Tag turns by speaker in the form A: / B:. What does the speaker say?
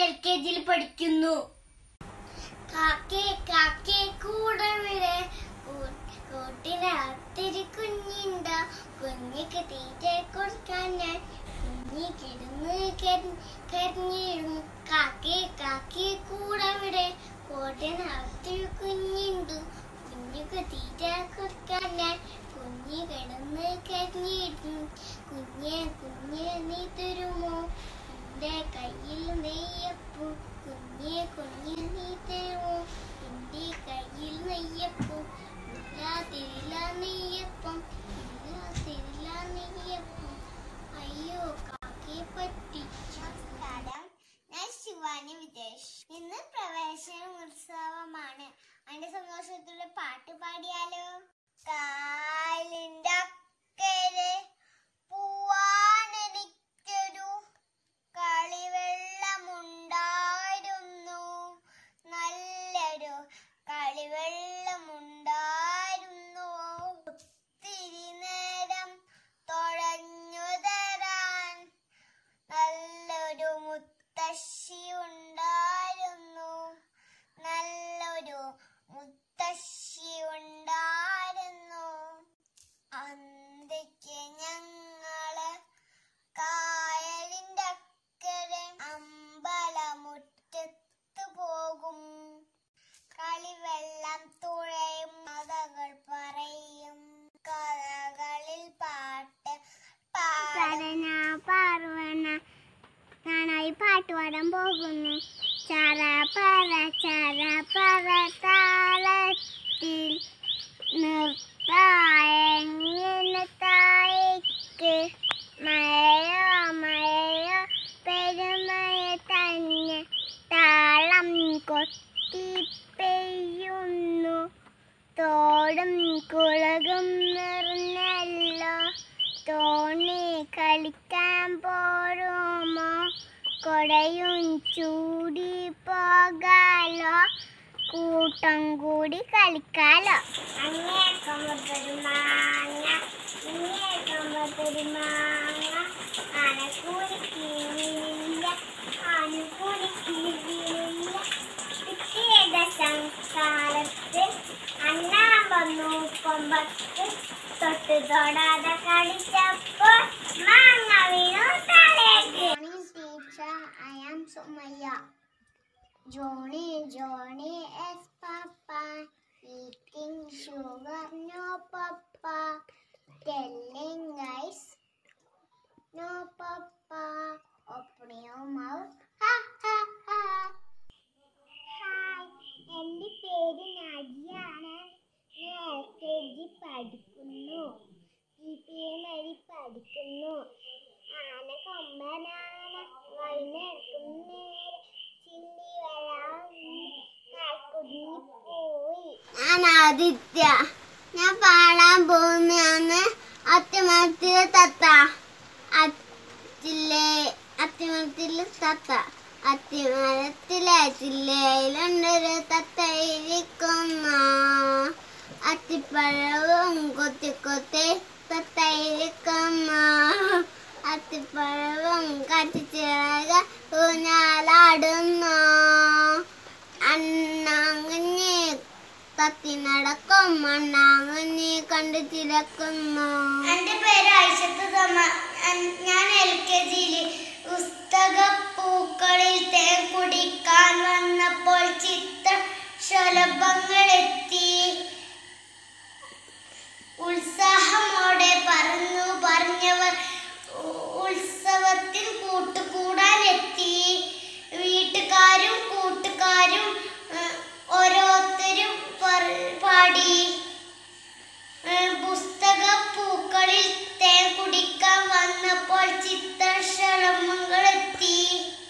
A: L K ജിയിൽ പഠിക്കുന്നു കാക്കേ കാക്കേ കൂടവിടെ കൂട്ടിനകത്തൊരു കുഞ്ഞിണ്ട കുഞ്ഞിക്ക് തീറ്റ കൊടുക്കാൻ ഞാൻ കുഞ്ഞി കിടന്ന് കരഞ്ഞിടും കാക്കേ കാക്കേ കൂടവിടെ കൂട്ടിനകത്തൊരു കുഞ്ഞുണ്ട് കുഞ്ഞിക്ക് തീറ്റ കൊടുക്കാൻ ഞാൻ കുഞ്ഞി കിടന്ന് കരഞ്ഞിടും കുഞ്ഞെ കുഞ്ഞെ നീ തരുമോ എന്റെ കയ്യിൽ നെയ്യപ്പൂ കുഞ്ഞെ കുഞ്ഞെ നീ തരുമോ എന്റെ കയ്യിൽ നെയ്യപ്പൂ ഇല്ല തിരില്ല നെയ്യപ്പം ഇല്ല തിരില്ല നെയ്യപ്പം അയ്യോ കാക്കയെ പറ്റിച്ചു നമസ്കാരം ഞാൻ ശിവാനി വിദേശ് ഇന്ന് പ്രവേശന ഉത്സവമാണ് അതിന്റെ സന്തോഷത്തിലുള്ള പാട്ട് പാടിയാലോ കാലിന്റെ അക്കരെ പൂവാനെനിക്കൊരു കളിവെള്ളമുണ്ടായിരുന്നു നല്ലൊരു കളിവെള്ളമുണ്ടായിരുന്നു ഒത്തിരി നേരം തുഴഞ്ഞു തരാൻ നല്ലൊരു മുത്തശ്ശി ഉണ്ടായിരുന്നു നല്ലൊരു മുത്തശ്ശി ഉണ്ടായിരുന്നു അന്തിക്ക് ഞങ്ങള് കായലിന്റെ അക്കരെ അമ്പലമുറ്റത്ത് പോകും കളിവെള്ളം തുഴയും കഥകൾ പറയും കഥകളിൽ പാട്ട് പാടന പാർവണ ഞാനായി പാട്ട് പാടാൻ പോകുന്നു ചറ പറ ചറ പറ താളത്തിൽ നിർത്തായെങ്ങനെ തായ്ക്ക് മഴയോ മഴയോ പെരുമഴ തന്നെ താളം കൊത്തി പെയ്യുന്നു തോടും കുളകും നിറഞ്ഞല്ലോ തോണി കളിക്കാൻ പോരുമോ കൊടയും ചൂടി പോകാലോ കൂട്ടം കൂടി കളിക്കാലോ അങ്ങേക്കൊമ്പത്തൊരു മാങ്ങ ഇങ്ങേക്കൊമ്പത്തൊരു മാങ്ങ ആനക്കൂടി കീഴില്ല ആനക്കൂടി കീഴില്ല പിറ്റേ സംസ്കാരത്ത് അണ്ണാൻ വന്നു കൊമ്പത്ത് തൊട്ട് തൊടാതെ കളിച്ചപ്പോൾ മാങ്ങ വീണു തലേക്ക് teacher I am Sumayya Johnny, Johnny is Papa, eating sugar, no Papa, telling guys, no Papa, open your mouth, ha ha ha. Hi എൻ്റെ പേര് നാജിയാണ് ഞാൻ എൽ കെ ജി പഠിക്കുന്നു ഈ പേര് പഠിക്കുന്നു ആന കൊമ്പനാന വൈകുന്നേരം നേരെ ചില്ലി വരാൻ പോയി ഞാൻ ആദിത്യ ഞാൻ പാടാൻ പോകുന്നതാണ് അത്തിമരത്തിലെ തത്ത അത്തിലെ അത്തിമരത്തിലെ തത്ത അത്തിമരത്തിലെ ചില്ലയിലുണ്ടൊരു തത്ത ഇരിക്കുന്നു അത്തിപ്പഴവും കൊത്തി കൊത്തി തത്ത ഇരിക്കുന്നു അത്തിപ്പഴവും കത്തിച്ചിറക ഊഞ്ഞാലാടുന്നു അണ്ണാങ്ങഞ്ഞി തത്തി നടക്കും അണ്ണാങ്ങഞ്ഞി കണ്ടു ചിലക്കുന്നു
B: എന്റെ പേര് ഐഷത്ത് തമ ഞാൻ എൽ കെ ജിയിൽ പുസ്തക പൂക്കളിൽ തേൻ കുടിക്കാൻ വന്നപ്പോൾ ചിത്ര ശലഭങ്ങൾ എത്തി ഉത്സാഹമോടെ പറന്നു പറഞ്ഞവർ ഉ- ഉത്സവത്തിൽ കൂട്ടുകൂടാൻ എത്തി വീട്ടുകാരും കൂട്ടുകാരും ഏഹ്, ഓരോരുത്തരും പറ- പാടി ഏഹ്, പുസ്തക പൂക്കളിൽ തേൻ കുടിക്കാൻ വന്നപ്പോൾ ചിത്രശലഭങ്ങൾ എത്തി